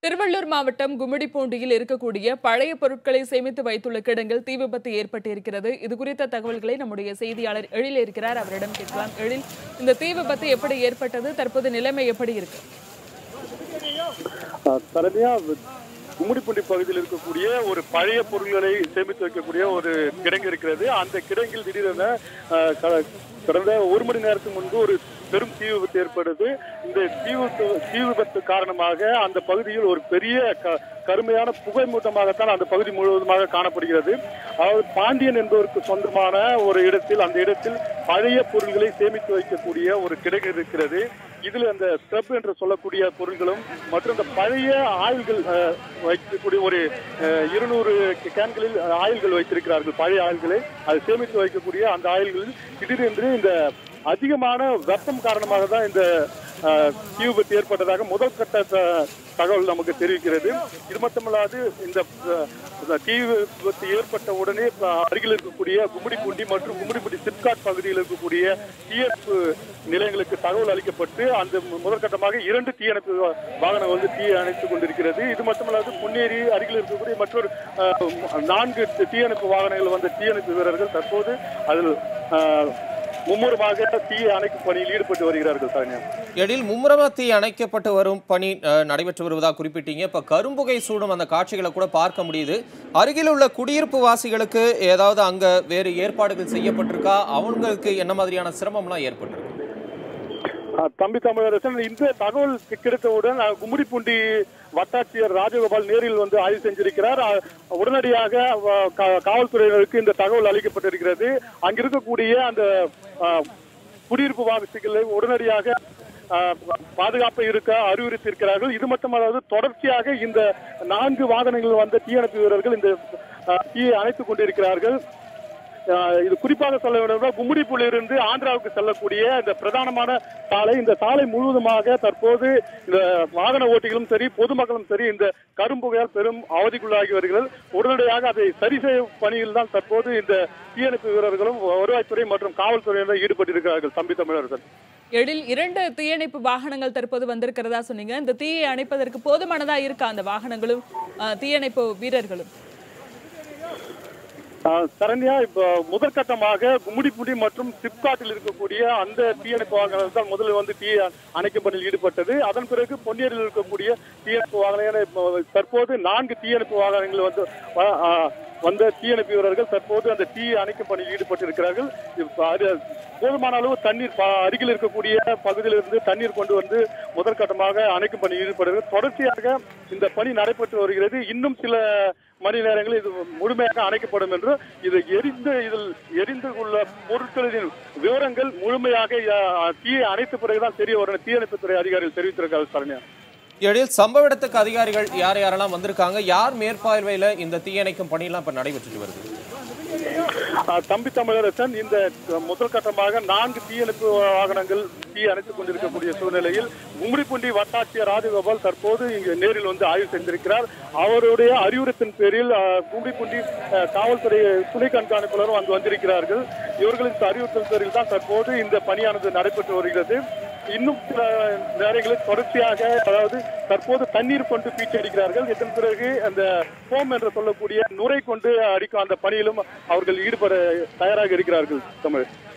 திருவள்ளூர் மாவட்டம் கும்மிடிப்பூண்டியில் இருக்கக்கூடிய பழைய பொருட்களை சேமித்து வைத்துள்ள கிடங்கில் தீ விபத்து ஏற்பட்டிருக்கிறது இது குறித்த தகவல்களை நம்முடைய செய்தியாளர் எழில் இருக்கிறார் அவரிடம் கேட்கலாம் எழில் இந்த தீ விபத்து எப்படி ஏற்பட்டது தற்போது நிலைமை எப்படி இருக்கு சரண்யா கும்மிடிப்பூண்டி பகுதியில் இருக்கக்கூடிய ஒரு பழைய பொருட்களை சேமித்து வைக்கக்கூடிய ஒரு கிடங்கு இருக்கிறது அந்த கிடங்கில் திடீரென அஹ், க- கடந்த ஒரு மணி நேரத்துக்கு முன்பு ஒரு பெரும் தீ விபத்து ஏற்படுது இந்த தீ விபத்து தீ விபத்து காரணமாக அந்த பகுதியில் ஒரு பெரிய க- கருமையான புகை மூட்டமாகத்தான் அந்த பகுதி முழுவதுமாக காணப்படுகிறது அதாவது பாண்டியன் என்பவருக்கு சொந்தமான ஒரு இடத்தில் அந்த இடத்தில் பழைய பொருள்களை சேமித்து வைக்கக்கூடிய ஒரு கிடங்கு இருக்கிறது இதுல அந்த ஸ்க்ரப் என்று சொல்லக்கூடிய பொருள்களும் மற்றும் இந்த பழைய ஆயில்கள் அஹ், வைக்கக்கூடிய ஒரு அஹ், இருநூறு கேன்களில் ஆயில்கள் வைத்திருக்கிறார்கள் பழைய ஆயில்களை அதை சேமித்து வைக்கக்கூடிய அந்த ஆயில்களில் திடீரென்று இந்த அதிகமான வெப்பம் காரணமாக தான் இந்த அஹ், தீ விபத்து ஏற்பட்டதாக முதல் கட்ட த- தகவல் நமக்கு தெரிவிக்கிறது இது மட்டுமல்லாது இந்த அஹ், இந்த தீ விபத்து ஏற்பட்ட உடனே அஹ், அருகில் இருக்கக்கூடிய கும்மிடிப்பூண்டி மற்றும் கும்மிடிப்பூண்டி சிப்காட் பகுதியில் இருக்கக்கூடிய தீயணைப்பு நிலையங்களுக்கு தகவல் அளிக்கப்பட்டு அந்த மு- முதற்கட்டமாக இரண்டு தீயணைப்பு வா- வாகனம் வந்து தீ அணைத்துக் கொண்டிருக்கிறது இது மட்டுமல்லாது முன்னேறி அருகில் இருக்கக்கூடிய மற்றொரு அஹ், நான்கு தீயணைப்பு வாகனங்கள் வந்த தீயணைப்பு வீரர்கள் தற்போது அதில் அஹ், மும்முரமாக தீயை அணைக்கும் பணியில் ஈடுபட்டு வருகிறார்கள் சானியா எழில் மும்முரமா தீ அணைக்கப்பட்டு வரும் பணி அஹ், நடைபெற்று வருவதாக குறிப்பிட்டீங்க இப்ப கரும்புகை சூடும் அந்த காட்சிகளை கூட பார்க்க முடியுது அருகில் உள்ள குடியிருப்பு வாசிகளுக்கு ஏதாவது அங்க வேறு ஏற்பாடுகள் செய்யப்பட்டிருக்கா அவங்களுக்கு என்ன மாதிரியான சிரமம்லாம் ஏற்பட்டிருக்கு ஆ, தம்பி தமிழரசன் இந்த தகவல் கி- கிடைத்தவுடன் அ, கும்மிடிப்பூண்டி வட்டாட்சியர் ராஜகோபால் நேரில் வந்து ஆய்வு செஞ்சிருக்கிறார் அ, உடனடியாக அ, கா- காவல்துறையினருக்கு இந்த தகவல் அளிக்கப்பட்டிருக்கிறது அங்கிருக்கக்கூடிய அந்த அ, குடியிருப்பு வாசிகளை உடனடியாக அ, பாதுகாப்பு இருக்க அறிவுறுத்தியிருக்கிறார்கள் இது மட்டுமல்லாது தொடர்ச்சியாக இந்த நான்கு வாகனங்கள் வந்த தீயணைப்பு வீரர்கள் இந்த அ, தீயை அணைத்துக் கொண்டிருக்கிறார்கள் ஆஹ் இது குறிப்பாக சொல்ல வேண்டும் கும்மிடிப்பூலிருந்து ஆந்திராவுக்கு செல்லக்கூடிய இந்த பிரதானமான சாலை இந்த சாலை முழுவதுமாக தற்போது இந்த வாகன ஓட்டிகளும் சரி பொதுமக்களும் சரி இந்த கரும்புகையால் பெரும் அவதிக்குள்ளாகி வருகிறது உடனடியாக அதை சரி செய்யும் பணியில் தான் தற்போது இந்த தீயணைப்பு வீரர்களும் வருவாய்த்துறை மற்றும் காவல்துறையினர் ஈடுபட்டிருக்கிறார்கள் தம்பி தமிழர்கள் எழில் இரண்டு தீயணைப்பு வாகனங்கள் தற்போது வந்திருக்கிறதா சொன்னீங்க இந்த தீயை அணைப்பதற்கு போதுமானதா இருக்கா அந்த வாகனங்களும் அஹ், தீயணைப்பு வீரர்களும் ஆஹ் சரண்யா இப்ப முதற்கட்டமாக கும்மிடிப்புடி மற்றும் சிப்காட்டில் இருக்கக்கூடிய அந்த தீயணைப்பு வாகனம் தான் முதலில் வந்து தீ அணைக்கும் பணியில் ஈடுபட்டது அதன் பிறகு பொன்னேரியில் இருக்கக்கூடிய தீயணைப்பு வாகனம் என இப்போ தற்போது நான்கு தீயணைப்பு வாகனங்கள் வந்து ஆஹ், ஆஹ், வந்த தீயணைப்பு வீரர்கள் தற்போது அந்த தீ அணைக்கும் பணியில் ஈடுபட்டிருக்கிறார்கள் இப்ப அது போதுமான அளவு தண்ணீர் ப- அருகில் இருக்கக்கூடிய பகுதியிலிருந்து தண்ணீர் கொண்டு வந்து முதற்கட்டமாக அணைக்கும் பணியில் ஈடுபடுகிறது தொடர்ச்சியாக இந்த பணி நடைபெற்று வருகிறது இன்னும் சில மணி நேரங்களில் இது முழுமையாக அணைக்கப்படும் என்று இது எரிந்து இதில் எரிந்து உள்ள பொருட்களின் விவரங்கள் முழுமையாக அஹ், தீயை அணைத்த பிறகுதான் தெரிய வரும் தீயணைப்புத்துறை அதிகாரிகள் தெரிவித்திருக்கார்கள் சரண்யா எழில் சம்பவ இடத்துக்கு அதிகாரிகள் யார் யாரெல்லாம் வந்திருக்காங்க யார் மேற்பார்வையில இந்த தீயணைக்கும் பணியெல்லாம் இப்ப நடைபெற்றுட்டு வருது அஹ், தம்பி தமிழரசன் இந்த முதல் கட்டமாக நான்கு தீயணைப்பு வாகனங்கள் தீ அணைத்துக் கொண்டிருக்கக்கூடிய சூழ்நிலையில் கும்மிடிப்பூண்டி வட்டாட்சியர் ராஜகோபால் தற்போது இங்கு நேரில் வந்து ஆய்வு செய்திருக்கிறார் அவருடைய அறிவுறுத்தின் பேரில் அஹ், கும்மிடிப்பூண்டி அஹ், காவல்துறை துணை கண்காணிப்பாளரும் அங்கு வந்திருக்கிறார்கள் இவர்களின் அறிவுறுத்தல் பேரில் தான் தற்போது இந்த பணியானது நடைபெற்று வருகிறது இன்னும் சில நேரங்களில் தொடர்ச்சியாக அதாவது தற்போது தண்ணீர் கொண்டு பீச்சி அடிக்கிறார்கள் இதன் பிறகு அந்த ஃபோம் என்று சொல்லக்கூடிய நுரை கொண்டு அடிக்கும் அந்த பணியிலும் அவர்கள் ஈடுபட தயாராக இருக்கிறார்கள் தமிழ்